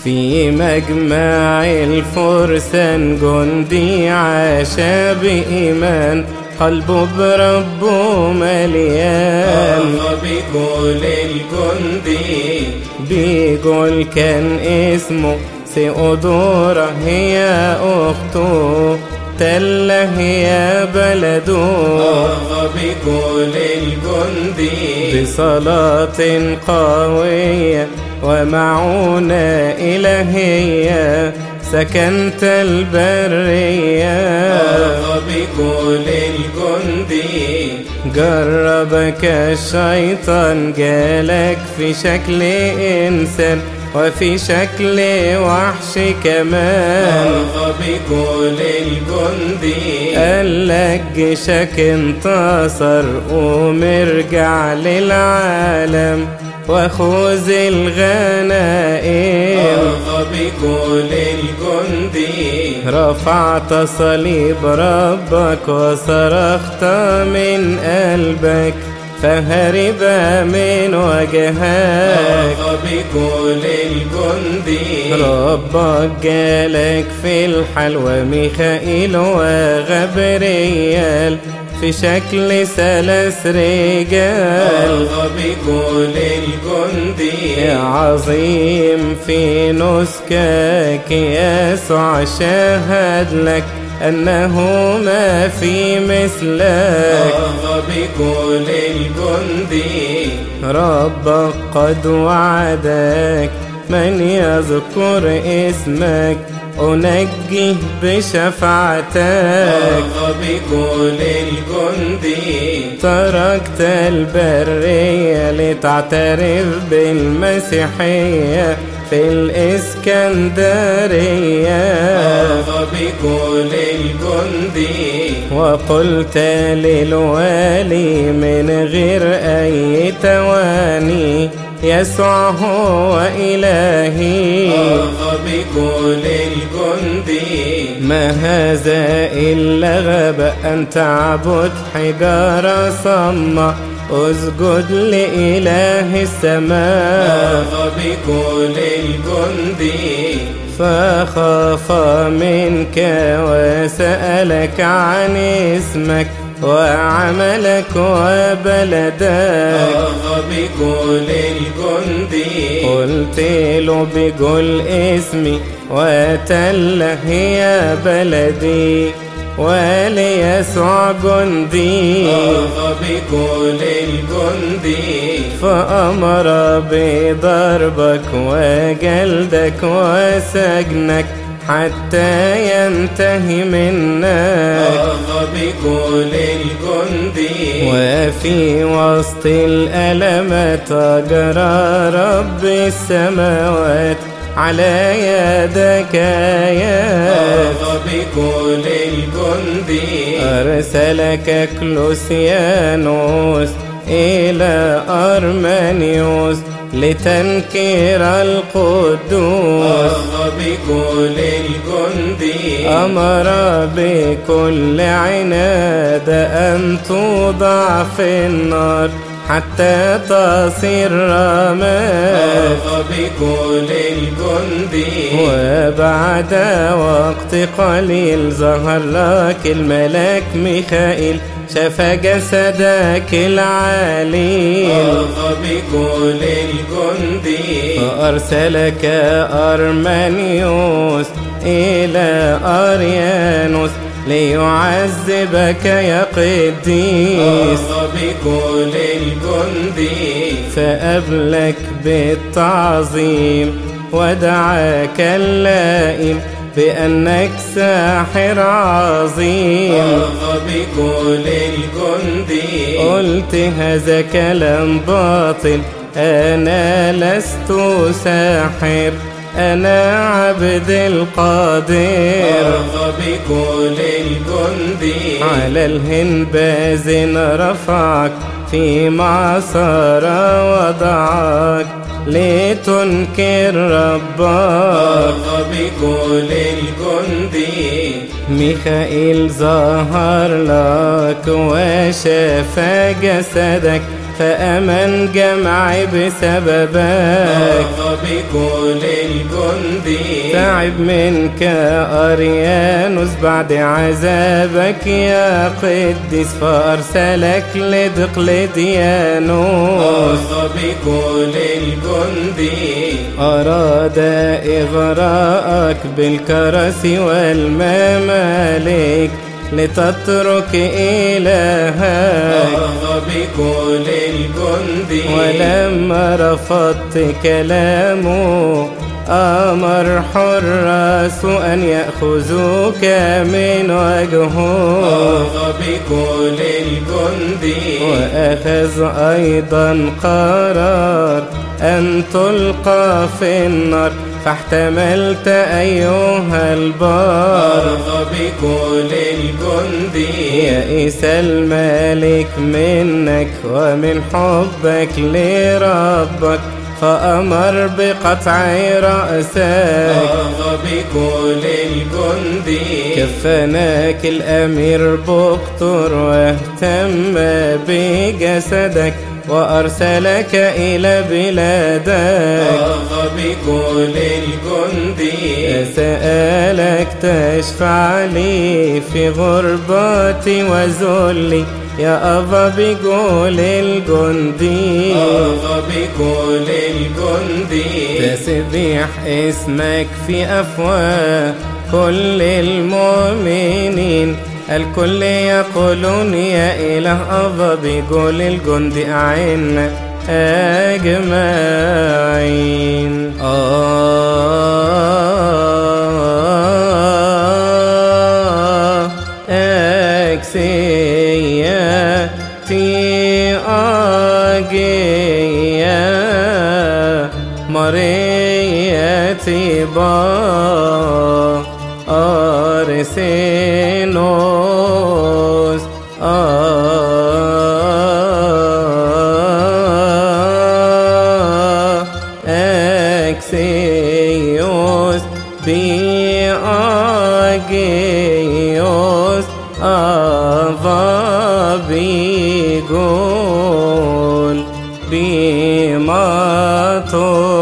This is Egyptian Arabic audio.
في مجمع الفرسان جندي عاش بإيمان قلبه بربه مليان الله بيقول الجندي بيقول كان اسمه سيودورا هي أخته تلة هي بلده الله بيقول الجندي بصلاة قوية ومعونة إلهية سكنت البرية الله بيقول الجندي جربك الشيطان جالك في شكل إنسان وفي شكل وحش كمان الله بيقول الجندي قالك جيشك انتصر قوم ارجع للعالم وخذ الغنائم الله بيقول الجندي رفعت صليب ربك وصرخت من قلبك فهرب من وجهك الله بيقول الجندي ربك جالك في الحلوى ميخائيل وغبريال في شكل ثلاث رجال الله بيقول الجندي يا عظيم في نسكك يسوع شهد لك أنه ما في مثلك الله بيقول الجندي ربك قد وعدك من يذكر اسمك أنجيه بشفاعتك الله بيقول الجندي تركت البرية لتعترف بالمسيحية في الإسكندرية الله بيقول الجندي وقلت للوالي من غير أي تواني يسوع هو إلهي الله بيقول الجندي ما هذا إلا غباء أن تعبد حجارة صمة اسجد لإله السماء الله بيقول الجندي فخاف منك وسألك عن اسمك وعملك وبلدك الله بيقول الجندي قلت له بقول اسمي وتله يا بلدي وليسوع جندي الله بيقول الجندي فأمر بضربك وجلدك وسجنك حتى ينتهي منك الله بيقول الجندي وفي وسط الألمات أجرى رب السماوات على يدك آيات الله بيقول الجندي أرسلك كلوسيانوس إلى أرمانيوس لتنكر القدوس الله بيقول الجندي أمر بكل عناد أن توضع في النار حتى تصير رماد الله بيقول الجندي وبعد وقت قليل ظهر لك الملاك ميخائيل شفى جسدك العليل الله بيقول الجندي فأرسلك أرمانيوس إلى أريانوس ليعذبك يا قديس الله بيقول الجندي فأبلك بالتعظيم ودعاك اللائم بأنك ساحر عظيم الله بيقول الجندي قلت هذا كلام باطل أنا لست ساحر أنا عبد القادر الله بيقول الجندي على الهنباز رفعك في معصرة وضعك لتنكر ربك الله بيقول الجندي ميخائيل ظهر لك وشفى جسدك فأمن جمعي بسببك طاف بكل الجندي تعب منك أريانوس بعد عذابك يا قديس فأرسلك لدقلديانوس طاف بكل الجندي أراد إغراءك بالكرس والممالك لتترك إلهك طاف بكل الجندي ولما رفضت كلامه أمر حراس أن يأخذوك من وجهه طاف بكل الجندي وأخذ أيضا قرار أن تلقى في النار فاحتملت أيها البار طاف بكل الجندي يئس الملك منك ومن حبك لربك فأمر بقطع رأسك طاف بكل الجندي كفناك الأمير بقطر واهتم بجسدك وأرسلك إلى بلادك طاف بكل الجندي سألك تشفع لي في غربتي وذلي يا أبا بقول الجندي طاف بكل الجندي تسبيح اسمك في أفواه كل المؤمنين الكل يقولون يا إله أبا بقول الجند أعنا أجمعين آه أكسياتي أجيا مريتي با أرسينوس آه أكسيوس بياجيوس أفا بيقول بما